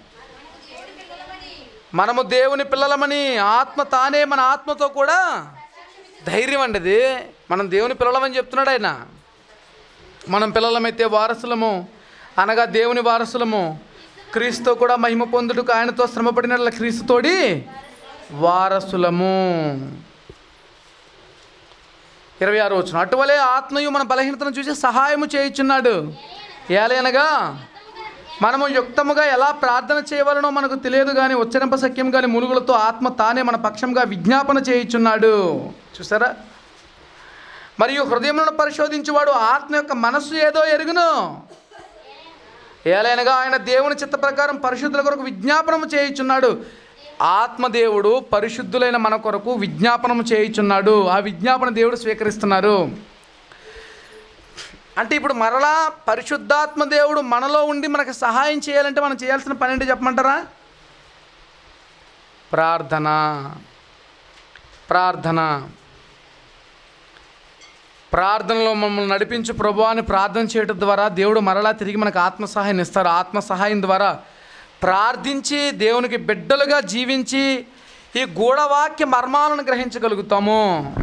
మనము దేవుని పిల్లలమని ఆత్మ తానే మన ఆత్మతో కూడా ధైర్యం అండి అది మనం దేవుని పిల్లలమని చెప్తున్నాడు ఆయన మనం పిల్లలమైతే వారసులము అనగా దేవుని వారసులము క్రీస్తు కూడా మహిమ పొందుటకు ఆయనతో శ్రమపడిన క్రీస్తుతోడి వారసులము ఇరవై ఆరు వచ్చిన అటువలే ఆత్మయు మన బలహీనతను చూసి సహాయము చేయుచున్నాడు ఏలైనగా మనము యుక్తముగా ఎలా ప్రార్థన చేయవలనో మనకు తెలియదు కానీ ఉచ్చరింప సఖ్యం కానీ మునుగులతో ఆత్మ తానే మన పక్షంగా విజ్ఞాపన చేయుచున్నాడు చూసారా మరియు హృదయములను పరిశోధించువాడు ఆత్మ యొక్క మనస్సు ఏదో ఎరుగును ఏలైనగా ఆయన దేవుని చిత్త ప్రకారం పరిశుద్ధుల కొరకు విజ్ఞాపనము చేయుచున్నాడు ఆత్మదేవుడు పరిశుద్ధులైన మన కొరకు విజ్ఞాపనము చేయుచున్నాడు ఆ విజ్ఞాపన దేవుడు స్వీకరిస్తున్నారు అంటే ఇప్పుడు మరలా పరిశుద్ధాత్మ దేవుడు మనలో ఉండి మనకు సహాయం చేయాలంటే మనం చేయాల్సిన పని ఏంటి చెప్పమంటారా ప్రార్థన ప్రార్థన ప్రార్థనలో మమ్మల్ని నడిపించు ప్రభు అని ప్రార్థన చేయడం ద్వారా దేవుడు మరలా తిరిగి మనకు ఆత్మ సహాయాన్ని ఇస్తారు ఆత్మ సహాయం ద్వారా ప్రార్థించి దేవునికి బిడ్డలుగా జీవించి ఈ గూఢవాక్య మర్మాలను గ్రహించగలుగుతాము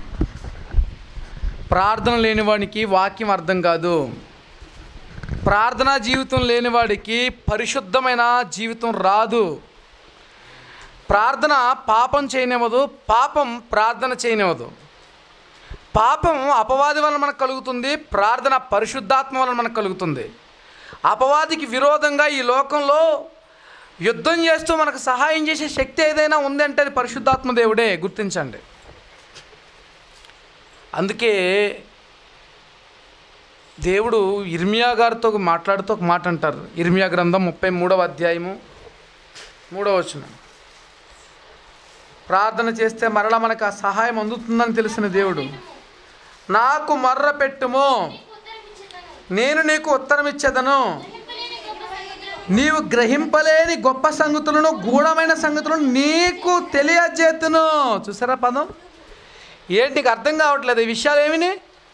ప్రార్థన లేనివాడికి వాక్యం అర్థం కాదు ప్రార్థనా జీవితం లేనివాడికి పరిశుద్ధమైన జీవితం రాదు ప్రార్థన పాపం చేయనివ్వదు పాపం ప్రార్థన చేయనివ్వదు పాపం అపవాది వలన మనకు కలుగుతుంది ప్రార్థన పరిశుద్ధాత్మ వలన మనకు కలుగుతుంది అపవాదికి విరోధంగా ఈ లోకంలో యుద్ధం చేస్తూ మనకు సహాయం చేసే శక్తి ఏదైనా ఉందంటే అది పరిశుద్ధాత్మ దేవుడే గుర్తించండి అందుకే దేవుడు ఇర్మియా గారితో మాట్లాడుతూ ఒక మాట అంటారు ఇర్మియా గ్రంథం ముప్పై మూడవ అధ్యాయము మూడవ వచనం ప్రార్థన చేస్తే మరలా మనకు ఆ సహాయం అందుతుందని తెలిసిన దేవుడు నాకు మర్ర పెట్టుము నేను నీకు ఉత్తరం ఇచ్చేదను నీవు గ్రహింపలేని గొప్ప సంగతులను గూఢమైన సంగతులను నీకు తెలియజేతును చూసారా పదం ఏంటి నీకు అర్థం కావట్లేదు ఈ విషయాలు ఏమిని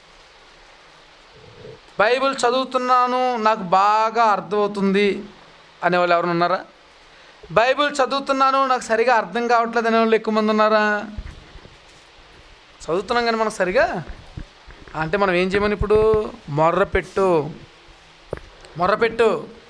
బైబిల్ చదువుతున్నాను నాకు బాగా అర్థమవుతుంది అనేవాళ్ళు ఎవరైనా ఉన్నారా బైబిల్ చదువుతున్నాను నాకు సరిగా అర్థం కావట్లేదు అనేవాళ్ళు ఎక్కువ మంది ఉన్నారా చదువుతున్నాం కానీ మనకు సరిగా అంటే మనం ఏం చేయమని ఇప్పుడు మొర్రపెట్టు మొర్రపెట్టు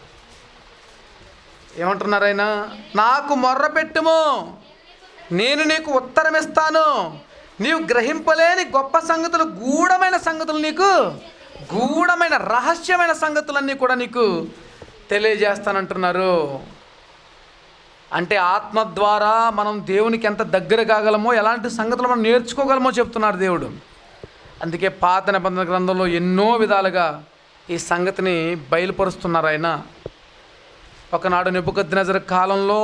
ఏమంటున్నారు ఆయన నాకు మొర్రపెట్టుము నేను నీకు ఉత్తరం ఇస్తాను నీవు గ్రహింపలేని గొప్ప సంగతులు గూఢమైన సంగతులు నీకు గూఢమైన రహస్యమైన సంగతులన్నీ కూడా నీకు తెలియజేస్తానంటున్నారు అంటే ఆత్మ ద్వారా మనం దేవునికి ఎంత దగ్గర కాగలమో ఎలాంటి సంగతులు మనం నేర్చుకోగలమో చెప్తున్నారు దేవుడు అందుకే పాత నిబంధన గ్రంథంలో ఎన్నో విధాలుగా ఈ సంగతిని బయలుపరుస్తున్నారు ఆయన ఒకనాడు నెప్పుకొద్దినజర కాలంలో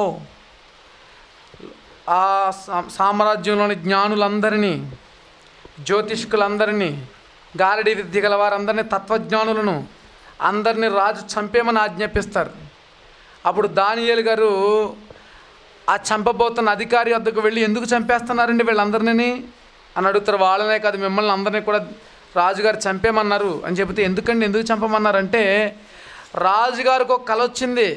ఆ సా- సామ్రాజ్యంలోని జ్ఞానులందరినీ జ్యోతిష్కులందరినీ గారడి విద్య గల వారందరినీ తత్వజ్ఞానులను అందరినీ రాజు చంపేమని ఆజ్ఞాపిస్తారు అప్పుడు దానియేలు గారు ఆ చంపబోతున్న అధికారి వద్దకు వెళ్ళి ఎందుకు చంపేస్తున్నారండి వీళ్ళందరినీ అని అడుగుతారు వాళ్ళనే కాదు మిమ్మల్ని అందరినీ కూడా రాజుగారు చంపేమన్నారు అని చెబితే ఎందుకండి ఎందుకు చంపమన్నారంటే రాజుగారికి ఒక కళ వచ్చింది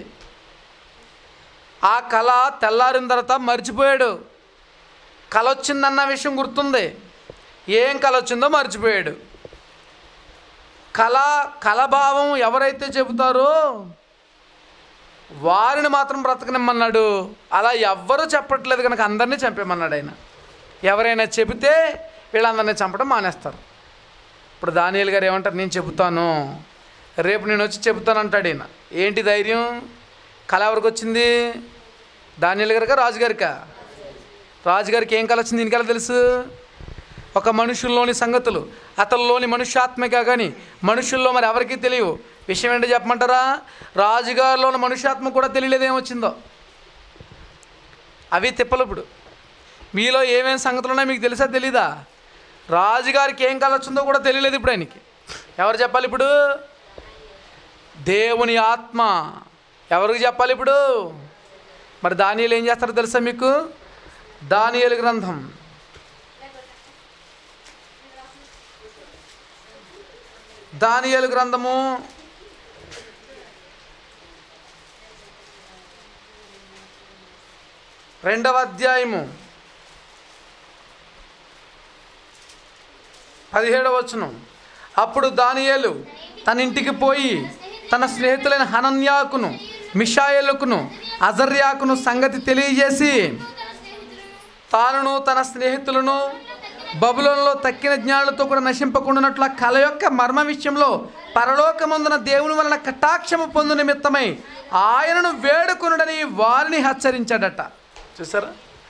ఆ కళ తెల్లారిన తర్వాత మర్చిపోయాడు కళ వచ్చిందన్న విషయం గుర్తుంది ఏం కళ వచ్చిందో మర్చిపోయాడు కళ కళభావం ఎవరైతే చెబుతారో వారిని మాత్రం బ్రతకనిమ్మన్నాడు అలా ఎవ్వరూ చెప్పట్లేదు కనుక అందరినీ చంపేమన్నాడు ఆయన ఎవరైనా చెబితే వీళ్ళందరినీ చంపడం మానేస్తారు ఇప్పుడు దానియల్ గారు ఏమంటారు నేను చెబుతాను రేపు నేను వచ్చి చెబుతాను అంటాడు ఈయన ఏంటి ధైర్యం కళ ఎవరికి వచ్చింది దానియల్ గారికా రాజుగారికా రాజుగారికి ఏం కళ వచ్చింది దీనికలా తెలుసు ఒక మనుషుల్లోని సంగతులు అతనిలోని మనుష్యాత్మగా కానీ మనుషుల్లో మరి ఎవరికీ తెలియవు విషయం ఏంటో చెప్పమంటారా రాజుగారిలోని మనుష్యాత్మ కూడా తెలియలేదు ఏమొచ్చిందో అవి తిప్పలు ఇప్పుడు మీలో ఏమేమి సంగతులు ఉన్నాయో మీకు తెలుసా తెలీదా రాజుగారికి ఏం కళ వచ్చిందో కూడా తెలియలేదు ఇప్పుడు ఆయనకి ఎవరు చెప్పాలి ఇప్పుడు దేవుని ఆత్మ ఎవరికి చెప్పాలి ఇప్పుడు మరి దానియలు ఏం చేస్తారో తెలుసా మీకు దానియలు గ్రంథం దానియలు గ్రంథము రెండవ అధ్యాయము పదిహేడవ వచనం అప్పుడు దానియేలు తన ఇంటికి పోయి తన స్నేహితులైన హనన్యాకును మిషాయేలుకును అజర్యాకును సంగతి తెలియజేసి తానును తన స్నేహితులను బబులంలో తక్కిన జ్ఞానులతో కూడా నశింపకుండానట్లు ఆ కళ యొక్క మర్మ విషయంలో పరలోకమందున దేవుని వలన కటాక్షము పొందు నిమిత్తమై ఆయనను వేడుకొనుడని వారిని హెచ్చరించాడట చూసారా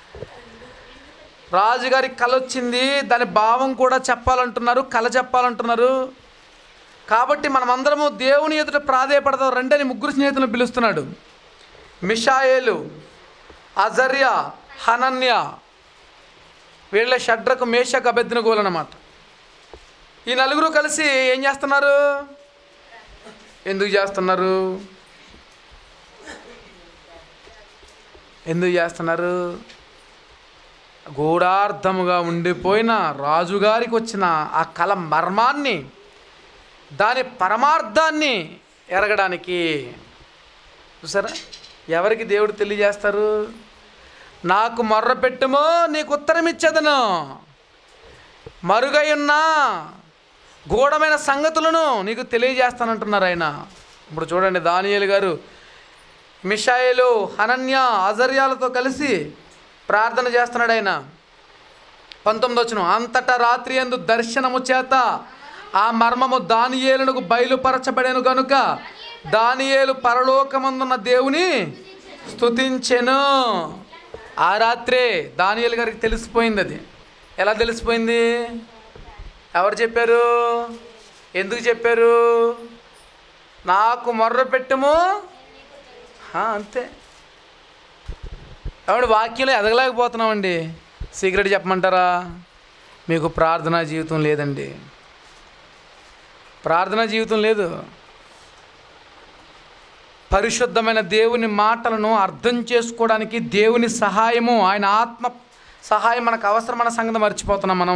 రాజుగారి కళ వచ్చింది దాని భావం కూడా చెప్పాలంటున్నారు కళ చెప్పాలంటున్నారు కాబట్టి మనమందరము దేవుని ఎదుట ప్రాధేయపడదాం రెండని ముగ్గురు స్నేహితులను పిలుస్తున్నాడు మిషాయేలు అజర్యా హనన్య వీళ్ళ షడ్రకు మేషకు అభ్యర్థిన అన్నమాట ఈ నలుగురు కలిసి ఏం చేస్తున్నారు ఎందుకు చేస్తున్నారు ఎందుకు చేస్తున్నారు గూఢార్థముగా ఉండిపోయిన రాజుగారికి వచ్చిన ఆ కళ మర్మాన్ని దాని పరమార్థాన్ని ఎరగడానికి చూసారా ఎవరికి దేవుడు తెలియజేస్తారు నాకు మొర్ర పెట్టుమో నీకు ఉత్తరం ఇచ్చేదను మరుగై ఉన్న గూఢమైన సంగతులను నీకు తెలియజేస్తానంటున్నారు ఆయన ఇప్పుడు చూడండి దానియేలు గారు మిషాయిలు హనన్య అజర్యాలతో కలిసి ప్రార్థన చేస్తున్నాడు ఆయన పంతొమ్మిది వచ్చిన అంతటా రాత్రి ఎందు దర్శనము చేత ఆ మర్మము దానియేలునకు బయలుపరచబడెను గనుక దానియేలు పరలోకమందున్న దేవుని స్తుతించెను ఆ రాత్రే దానియేలు గారికి తెలిసిపోయింది అది ఎలా తెలిసిపోయింది ఎవరు చెప్పారు ఎందుకు చెప్పారు నాకు మొర్ర పెట్టుము ఆ, అంతే కాబట్టి వాక్యంలో ఎదగలేకపోతున్నామండి సీక్రెట్ చెప్పమంటారా మీకు ప్రార్థనా జీవితం లేదండి ప్రార్థనా జీవితం లేదు పరిశుద్ధమైన దేవుని మాటలను అర్థం చేసుకోవడానికి దేవుని సహాయము ఆయన ఆత్మ సహాయం మనకు అవసరమైన సంగతి మర్చిపోతున్నాం మనం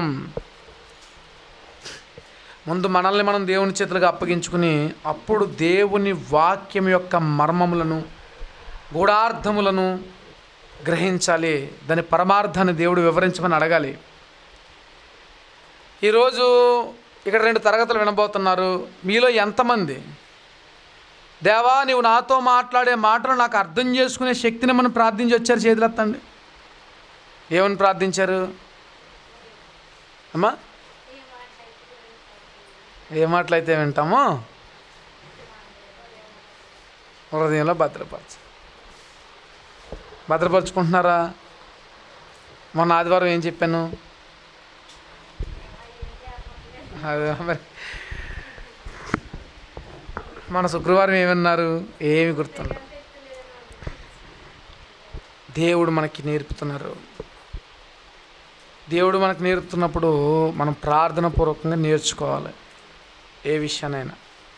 ముందు మనల్ని మనం దేవుని చేతులుగా అప్పగించుకుని అప్పుడు దేవుని వాక్యం యొక్క మర్మములను గూఢార్థములను గ్రహించాలి దాని పరమార్థాన్ని దేవుడు వివరించమని అడగాలి ఈరోజు ఇక్కడ రెండు తరగతులు వినబోతున్నారు మీలో ఎంతమంది దేవా నీవు నాతో మాట్లాడే మాటలు నాకు అర్థం చేసుకునే శక్తిని మనం ప్రార్థించి వచ్చారు చేతులెత్తండి ఏమని ప్రార్థించారు అమ్మా ఏ మాటలైతే వింటామో హృదయంలో భద్రపరచు భద్రపరుచుకుంటున్నారా మొన్న ఆదివారం ఏం చెప్పాను అదే మరి మన శుక్రవారం ఏమన్నారు ఏమి గుర్తుండదు దేవుడు మనకి నేర్పుతున్నారు దేవుడు మనకు నేర్పుతున్నప్పుడు మనం ప్రార్థన పూర్వకంగా నేర్చుకోవాలి ఏ విషయానైనా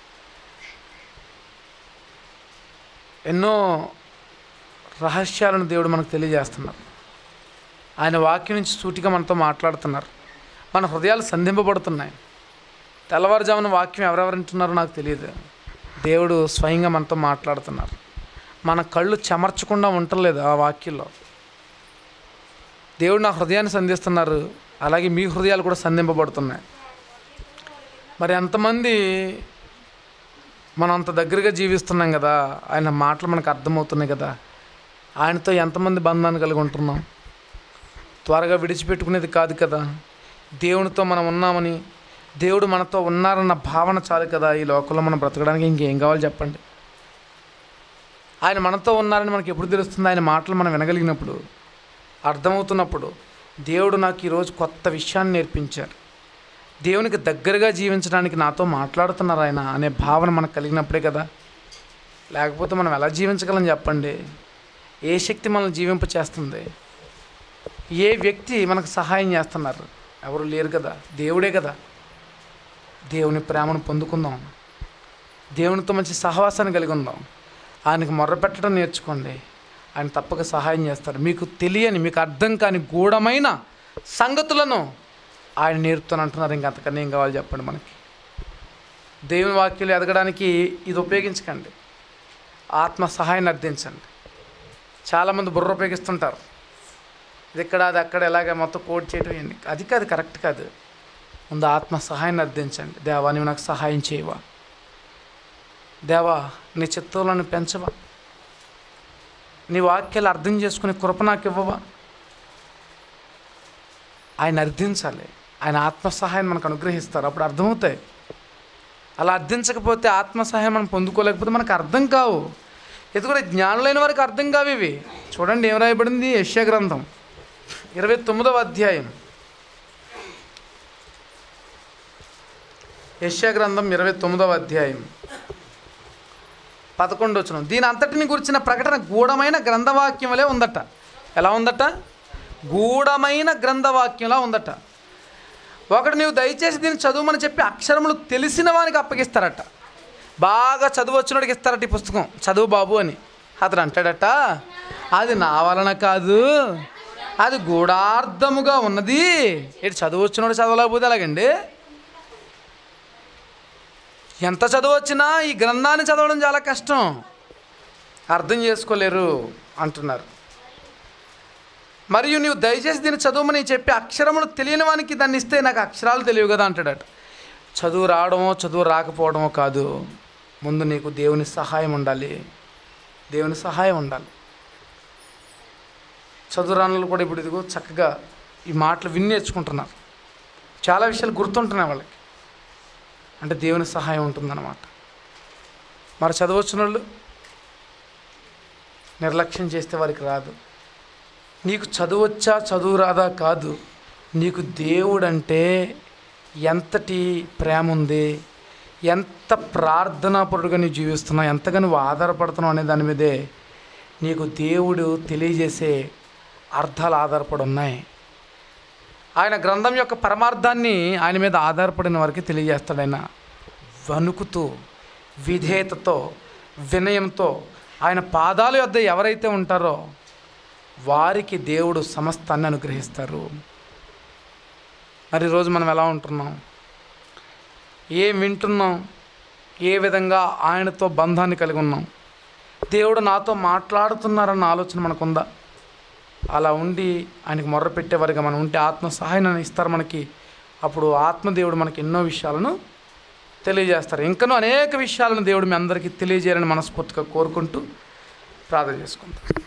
ఎన్నో రహస్యాలను దేవుడు మనకు తెలియజేస్తున్నారు ఆయన వాక్యం నుంచి సూటిగా మనతో మాట్లాడుతున్నారు మన హృదయాలు సంధింపబడుతున్నాయి తెల్లవారుజామున వాక్యం ఎవరెవరు వింటున్నారో నాకు తెలియదు దేవుడు స్వయంగా మనతో మాట్లాడుతున్నారు మన కళ్ళు చెమర్చకుండా ఉండలేదు ఆ వాక్యంలో దేవుడు నా హృదయాన్ని సంధిస్తున్నారు అలాగే మీ హృదయాలు కూడా సంధింపబడుతున్నాయి మరి ఎంతమంది మనం అంత దగ్గరగా జీవిస్తున్నాం కదా ఆయన మాటలు మనకు అర్థమవుతున్నాయి కదా ఆయనతో ఎంతమంది బంధాన్ని కలిగి ఉంటున్నాం త్వరగా విడిచిపెట్టుకునేది కాదు కదా దేవునితో మనం ఉన్నామని దేవుడు మనతో ఉన్నారన్న భావన చాలు కదా ఈ లోకంలో మనం బ్రతకడానికి ఇంకేం కావాలి చెప్పండి ఆయన మనతో ఉన్నారని మనకి ఎప్పుడు తెలుస్తుంది ఆయన మాటలు మనం వినగలిగినప్పుడు అర్థమవుతున్నప్పుడు దేవుడు నాకు ఈరోజు కొత్త విషయాన్ని నేర్పించారు దేవునికి దగ్గరగా జీవించడానికి నాతో మాట్లాడుతున్నారు ఆయన అనే భావన మనకు కలిగినప్పుడే కదా లేకపోతే మనం ఎలా జీవించగలం చెప్పండి ఏ శక్తి మనల్ని జీవింప చేస్తుంది ఏ వ్యక్తి మనకు సహాయం చేస్తున్నారు ఎవరు లేరు కదా దేవుడే కదా దేవుని ప్రేమను పొందుకుందాం దేవునితో మంచి సహవాసాన్ని కలిగి ఉందాం ఆయనకు మొర్ర పెట్టడం నేర్చుకోండి ఆయన తప్పక సహాయం చేస్తారు మీకు తెలియని మీకు అర్థం కాని గూఢమైన సంగతులను ఆయన నేర్పుతాను అంటున్నారు ఇంక అంతకన్నా ఏం కావాలి చెప్పండి మనకి దేవుని వాక్యాలు ఎదగడానికి ఇది ఉపయోగించకండి ఆత్మ సహాయాన్ని అర్థించండి చాలామంది బుర్ర ఉపయోగిస్తుంటారు ఇది ఇక్కడ అది అక్కడ ఎలాగ మొత్తం కోడ్ చేయడం ఏంటి అది కాదు కరెక్ట్ కాదు ముందు ఆత్మ సహాయాన్ని అర్థించండి దేవా నీవు నాకు సహాయం చేయవా దేవా నీ చిత్తంలో పెంచవా నీ వాక్యాలు అర్థం చేసుకునే కృప నాకు ఇవ్వవా ఆయన అర్థించాలి ఆయన ఆత్మ సహాయం మనకు అనుగ్రహిస్తారు అప్పుడు అర్థమవుతాయి అలా అర్థించకపోతే ఆత్మ సహాయం మనం పొందుకోలేకపోతే మనకు అర్థం కావు ఎందుకంటే జ్ఞానులైన వారికి అర్థం కావు ఇవి చూడండి ఏం రాయబడింది యశ్యా గ్రంథం ఇరవై తొమ్మిదవ అధ్యాయం యశ్యా గ్రంథం ఇరవై తొమ్మిదవ అధ్యాయం పదకొండు వచ్చిన దీని అంతటిని గురించిన ప్రకటన గూఢమైన గ్రంథవాక్యం వలె ఉందట ఎలా ఉందట గూఢమైన గ్రంథవాక్యంలా ఉందట ఒకడు నీవు దయచేసి దీన్ని చదువుమని చెప్పి అక్షరములు తెలిసిన వానికి అప్పగిస్తారట బాగా చదువు వచ్చినోడికి ఇస్తారట ఈ పుస్తకం చదువు బాబు అని అతను అంటాడట అది నా వలన కాదు అది గూఢార్థముగా ఉన్నది ఇటు చదువు వచ్చినోడు చదవలేకపోతే ఎలాగండి ఎంత చదువు వచ్చినా ఈ గ్రంథాన్ని చదవడం చాలా కష్టం అర్థం చేసుకోలేరు అంటున్నారు మరియు నీవు దయచేసి దీన్ని చదువుమని చెప్పి అక్షరములు తెలియని వానికి దాన్ని ఇస్తే నాకు అక్షరాలు తెలియవు కదా అంటాడట చదువు రావడమో చదువు రాకపోవడమో కాదు ముందు నీకు దేవుని సహాయం ఉండాలి దేవుని సహాయం ఉండాలి చదువురానులు కూడా ఇప్పుడు ఇదిగో చక్కగా ఈ మాటలు విని నేర్చుకుంటున్నారు చాలా విషయాలు గుర్తుంటున్నాయి వాళ్ళకి అంటే దేవుని సహాయం ఉంటుందన్నమాట మరి చదవచ్చిన వాళ్ళు నిర్లక్ష్యం చేస్తే వారికి రాదు నీకు చదువచ్చా చదువు రాదా కాదు నీకు దేవుడంటే ఎంతటి ప్రేమ ఉంది ఎంత ప్రార్థనాపరుడుగా నీవు జీవిస్తున్నావు ఎంతగా నువ్వు ఆధారపడుతున్నావు అనే దాని మీదే నీకు దేవుడు తెలియజేసే అర్థాలు ఆధారపడి ఉన్నాయి ఆయన గ్రంథం యొక్క పరమార్థాన్ని ఆయన మీద ఆధారపడిన వారికి తెలియజేస్తాడు ఆయన వణుకుతూ విధేయతతో వినయంతో ఆయన పాదాల యొద్ద ఎవరైతే ఉంటారో వారికి దేవుడు సమస్తాన్ని అనుగ్రహిస్తారు మరి ఈరోజు మనం ఎలా ఉంటున్నాం ఏం వింటున్నాం ఏ విధంగా ఆయనతో బంధాన్ని కలిగి ఉన్నాం దేవుడు నాతో మాట్లాడుతున్నారన్న ఆలోచన మనకుందా అలా ఉండి ఆయనకు మొర్ర పెట్టేవారిగా మనం ఉంటే ఆత్మ సహాయాన్ని ఇస్తారు మనకి అప్పుడు ఆత్మదేవుడు మనకి ఎన్నో విషయాలను తెలియజేస్తారు ఇంకనూ అనేక విషయాలను దేవుడు మీ అందరికీ తెలియజేయాలని మనస్ఫూర్తిగా కోరుకుంటూ ప్రార్థన చేసుకుంటాం